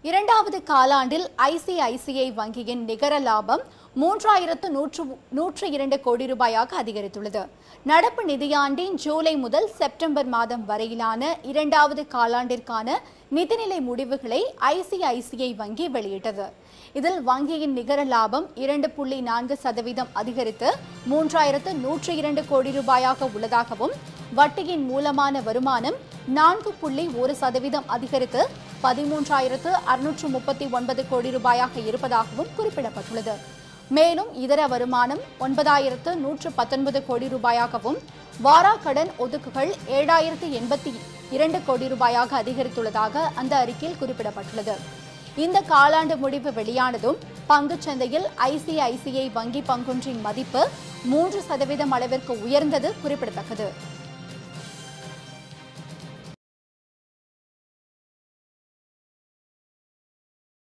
இரண்டாவது காலாண்டில் ஐசிஐசிஐ வங்கியின் நிகர லாபம் மூன்றாயிரத்து நூற்று நூற்று இரண்டு கோடி ரூபாயாக அதிகரித்துள்ளது நடப்பு நிதியாண்டின் ஜூலை முதல் செப்டம்பர் மாதம் வரையிலான இரண்டாவது காலாண்டிற்கான நிதிநிலை முடிவுகளை ஐசிஐசிஐ வங்கி வெளியிட்டது இதில் வங்கியின் நிகர லாபம் இரண்டு புள்ளி நான்கு சதவீதம் அதிகரித்து மூன்றாயிரத்து நூற்று இரண்டு கோடி ரூபாயாக உள்ளதாகவும் வட்டியின் மூலமான வருமானம் நான்கு புள்ளி ஒரு சதவீதம் அதிகரித்து பதிமூன்றாயிரத்து அறுநூற்று முப்பத்தி ஒன்பது கோடி ரூபாயாக இருப்பதாகவும் குறிப்பிடப்பட்டுள்ளது மேலும் இதர வருமானம் ஒன்பதாயிரத்து நூற்று பத்தொன்பது கோடி ரூபாயாகவும் வாராக்கடன் ஒதுக்குகள் ஏழாயிரத்து எண்பத்தி இரண்டு கோடி ரூபாயாக அதிகரித்துள்ளதாக அந்த அறிக்கையில் குறிப்பிடப்பட்டுள்ளது இந்த காலாண்டு முடிவு வெளியானதும் பங்குச் சந்தையில் ஐசிஐசிஐ வங்கி பங்கொன்றின் மதிப்பு மூன்று சதவீதம் அளவிற்கு உயர்ந்தது குறிப்பிடத்தக்கது